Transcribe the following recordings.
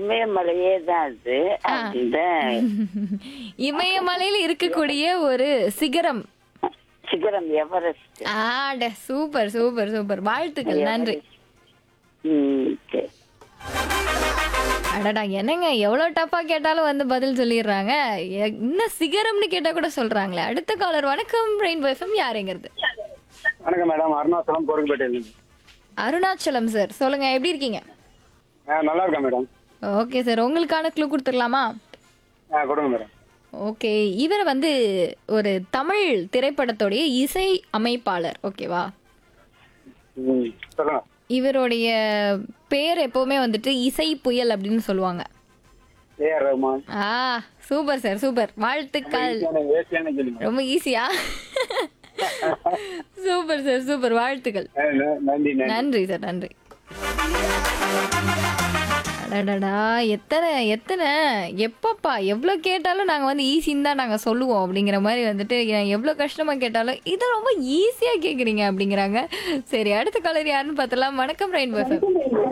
இமயமலையே தான் அது அந்த இமயமலையில இருக்கக்கூடிய ஒரு சிகரம் சிகரம் எவரெஸ்ட் ஆட சூப்பர் சூப்பர் சூப்பர் வாழ்த்துக்கள் நன்றி ம், சரி. அடடா என்னங்க எவ்வளவு டஃபா கேட்டாலும் வந்து பதில் சொல்லிடுறாங்க எ- இன்னும் சிகரம்னு கேட்டா கூட சொல்றாங்களே அடுத்த காலர் வணக்கம் ரெயின் எஃப்எம் யாருங்கிறது வணக்கம் மேடம் அருணாச்சலம் பொறுக்கப்பட்டது அருணாச்சலம் சார் சொல்லுங்க எப்படி இருக்கீங்க நல்லா இருக்கேன் மேடம் ஓகே சார் உங்களுக்கான க்ளூ கொடுத்துடலாமா ஆ கொடுங்க மேடம் ஓகே இவர் வந்து ஒரு தமிழ் திரைப்படத்துடைய இசை அமைப்பாளர் ஓகேவா ம் சொல்லுங்க இவருடைய பேர் எப்பவுமே வந்துட்டு இசை புயல் அப்படின்னு சொல்லுவாங்க ஏஆர் ரஹ்மான் ஆ சூப்பர் சார் சூப்பர் வாழ்த்துக்கள் ஏசியான சொல்லுங்க ரொம்ப ஈஸியா சூப்பர் சார் சூப்பர் வாழ்த்துக்கள் நன்றி நன்றி நன்றி சார் நன்றி அடடடா எத்தனை எத்தனை எப்பப்பா எவ்வளோ கேட்டாலும் நாங்கள் வந்து ஈஸின்னு தான் நாங்கள் சொல்லுவோம் அப்படிங்கிற மாதிரி வந்துட்டு நான் எவ்வளோ கஷ்டமாக கேட்டாலும் இதை ரொம்ப ஈஸியாக கேட்குறீங்க அப்படிங்கிறாங்க சரி அடுத்த கலர் யாருன்னு பார்த்தலாம் வணக்கம் ரெயின் பஃபம்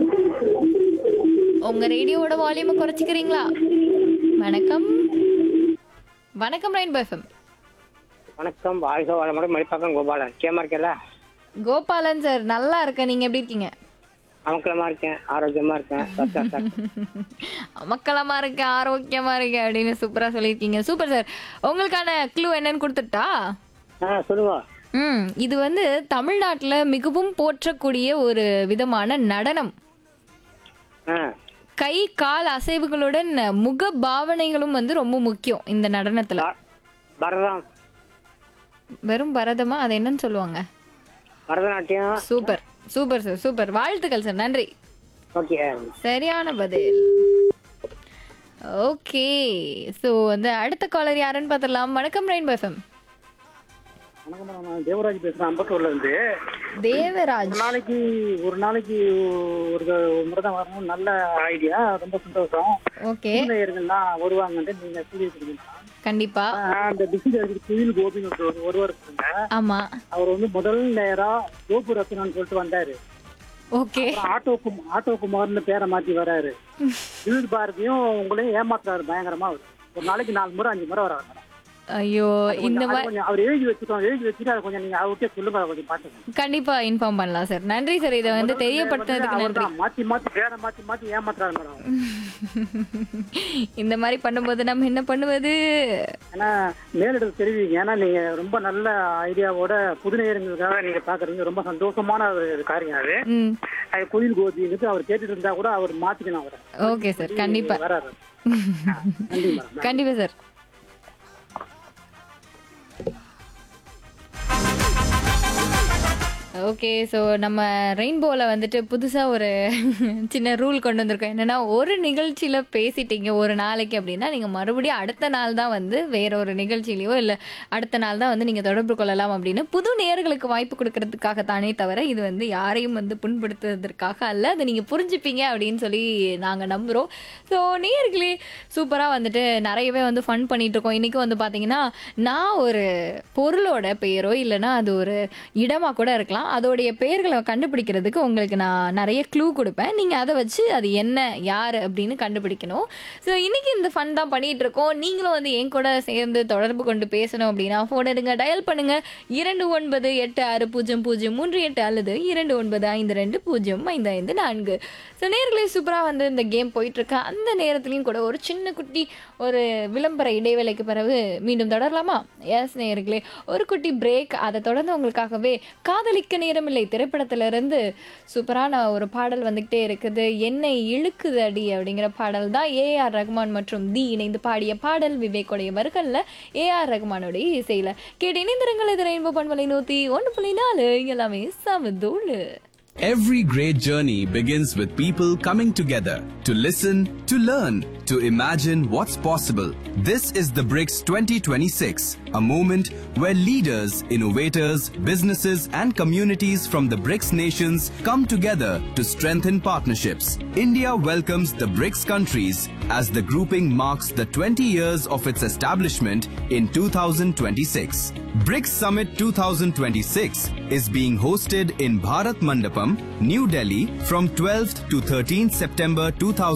உங்கள் ரேடியோவோட வால்யூமை குறைச்சிக்கிறீங்களா வணக்கம் வணக்கம் ரெயின் பஃபம் வணக்கம் வாழ்க வளமுடன் மணிப்பாக்கம் கோபாலன் கேமா இருக்கல கோபாலன் சார் நல்லா இருக்கேன் நீங்கள் எப்படி இருக்கீங்க அமக்கலமா இருக்கேன் ஆரோக்கியமா இருக்கேன் சத்தா சத்தா. மக்களமா இருக்கு ஆரோக்கியமா இருக்கு அப்படின்னு சூப்பரா சொல்லியிருக்கீங்க சூப்பர் சார் உங்களுக்கான க்ளூ என்னன்னு கொடுத்துட்டா ஆ சொல்லுங்க ம் இது வந்து தமிழ்நாட்டுல மிகவும் போற்றக்கூடிய ஒரு விதமான நடனம் ஆ கை கால் அசைவுகளுடன் முக பாவனைகளும் வந்து ரொம்ப முக்கியம் இந்த நடனத்துல ப- பரதம் வெறும் பரதமா அது என்னன்னு சொல்லுவாங்க Bharatanatyam super super sir super வாழ்த்துக்கள் சார் நன்றி ஓகே சரியான பதில் ஓகே ஸோ வந்து அடுத்த காலர் யாருன்னு பார்த்துடலாம் வணக்கம் ரெயின் எஃப்எம் வணக்கம் மேடம் நான் தேவராஜ் பேசுறேன் அம்பத்தூர்ல இருந்து தேவராஜ் ஒரு நாளைக்கு ஒரு நாளைக்கு ஒரு ஒரு முறை தான் வரணும் நல்ல ஐடியா ரொம்ப சந்தோஷம் ஓகே நேயர்கள்லாம் வருவாங்கன்ட்டு நீங்க சொல்லியிருக்கீங்க கண்டிப்பா அந்த டிஸ்ட்ரிக்ட் குயில் கோபின்னு ஒரு- ஒருவர் இருக்காங்க ஆமா அவர் வந்து முதல் நேரா கோபு ரத்னான்னு சொல்லிட்டு வந்தாரு ஓகே அப்புறம் ஆட்டோ கும் ஆட்டோ குமார்னு பேரை மாத்தி வராரு விருது பாரதியும் உங்களையும் ஏமாத்துறாரு பயங்கரமா அவரு. ஒரு நாளைக்கு நாலு முறை அஞ்சு முறை வராரு மேடம். ஐயோ இந்த அது மாதிரி கொஞ்சம் அவர் எழுதி வச்சுக்கோங்க எழுதி வச்சுட்டு அதை கொஞ்சம் நீங்க அவர்கிட்ட சொல்லுங்க அதை கொஞ்சம் பாத்துக்கோங்க கண்டிப்பா இன்ஃபார்ம் பண்ணலாம் சார் நன்றி சார் இதை வந்து தெரியப்படுத்துறதுக்கு நன்றி அவர்தான் மாத்தி மாத்தி பேரை மாத்தி மாத்தி ஏமாத்துறாரு மேடம் இந்த மாதிரி பண்ணும்போது நம்ம என்ன பண்ணுவது ஏன்னா மேலிடத்து தெரிவிங்க ஏன்னா நீங்க ரொம்ப நல்ல ஐடியாவோட புது நேயர்களுக்காக நீங்க பாக்குறீங்க ரொம்ப சந்தோஷமான ஒரு காரியம் அது ம் அது கோயில் கோபிங்கிறது அவர் கேட்டுட்டு இருந்தா கூட அவர் மாத்திக்கணும் அவரை ஓகே சார் கண்டிப்பா வராரு நன்றி மேடம் கண்டிப்பா சார் ஓகே ஸோ நம்ம ரெயின்போவில் வந்துட்டு புதுசாக ஒரு சின்ன ரூல் கொண்டு வந்திருக்கோம் என்னென்னா ஒரு நிகழ்ச்சியில் பேசிட்டீங்க ஒரு நாளைக்கு அப்படின்னா நீங்கள் மறுபடியும் அடுத்த நாள் தான் வந்து வேற ஒரு நிகழ்ச்சியிலையோ இல்லை அடுத்த நாள் தான் வந்து நீங்கள் தொடர்பு கொள்ளலாம் அப்படின்னு புது நேயர்களுக்கு வாய்ப்பு கொடுக்கறதுக்காக தானே தவிர இது வந்து யாரையும் வந்து புண்படுத்துவதற்காக அல்ல அதை நீங்கள் புரிஞ்சுப்பீங்க அப்படின்னு சொல்லி நாங்கள் நம்புகிறோம் ஸோ நேயர்களே சூப்பராக வந்துட்டு நிறையவே வந்து ஃபன் பண்ணிட்டு இருக்கோம் இன்றைக்கி வந்து பார்த்தீங்கன்னா நான் ஒரு பொருளோட பெயரோ இல்லைன்னா அது ஒரு இடமா கூட இருக்கலாம் அதோடைய பெயர்களை கண்டுபிடிக்கிறதுக்கு உங்களுக்கு நான் நிறைய க்ளூ கொடுப்பேன் நீங்கள் அதை வச்சு அது என்ன யார் அப்படின்னு கண்டுபிடிக்கணும் ஸோ இன்னைக்கு இந்த ஃபன் தான் பண்ணிட்டு இருக்கோம் நீங்களும் வந்து என் கூட சேர்ந்து தொடர்பு கொண்டு பேசணும் அப்படின்னா ஃபோன் எடுங்க டயல் பண்ணுங்க இரண்டு ஒன்பது எட்டு ஆறு பூஜ்ஜியம் பூஜ்ஜியம் மூன்று எட்டு அல்லது இரண்டு ஒன்பது ஐந்து ரெண்டு பூஜ்ஜியம் ஐந்து ஐந்து நான்கு ஸோ நேர்களே சூப்பராக வந்து இந்த கேம் போயிட்டு இருக்கு அந்த நேரத்துலையும் கூட ஒரு சின்ன குட்டி ஒரு விளம்பர இடைவேளைக்கு பிறகு மீண்டும் தொடரலாமா எஸ் நேர்களே ஒரு குட்டி பிரேக் அதை தொடர்ந்து உங்களுக்காகவே காதலிக்க நேரமில்லை திரைப்படத்திலிருந்து சூப்பரான ஒரு பாடல் வந்துகிட்டே இருக்குது என்னை இழுக்குது அடி அப்படிங்கிற பாடல் தான் ஏஆர் ரகுமான் மற்றும் தி இணைந்து பாடிய பாடல் விவேக்குடைய வர்கள்ல ஏஆர் ரகுமானுடைய இசையில கேட்டு இணைந்திருங்கள் இது ரெயின்போ பண்பலை நூத்தி ஒன்று புள்ளி நாலு எல்லாமே சமதூளு Every great journey begins with people coming together to listen, to learn, to imagine what's possible. This is the BRICS 2026, a moment where leaders, innovators, businesses, and communities from the BRICS nations come together to strengthen partnerships. India welcomes the BRICS countries as the grouping marks the 20 years of its establishment in 2026. BRICS Summit 2026 is being hosted in Bharat Mandapam, New Delhi from 12th to 13th September 2026.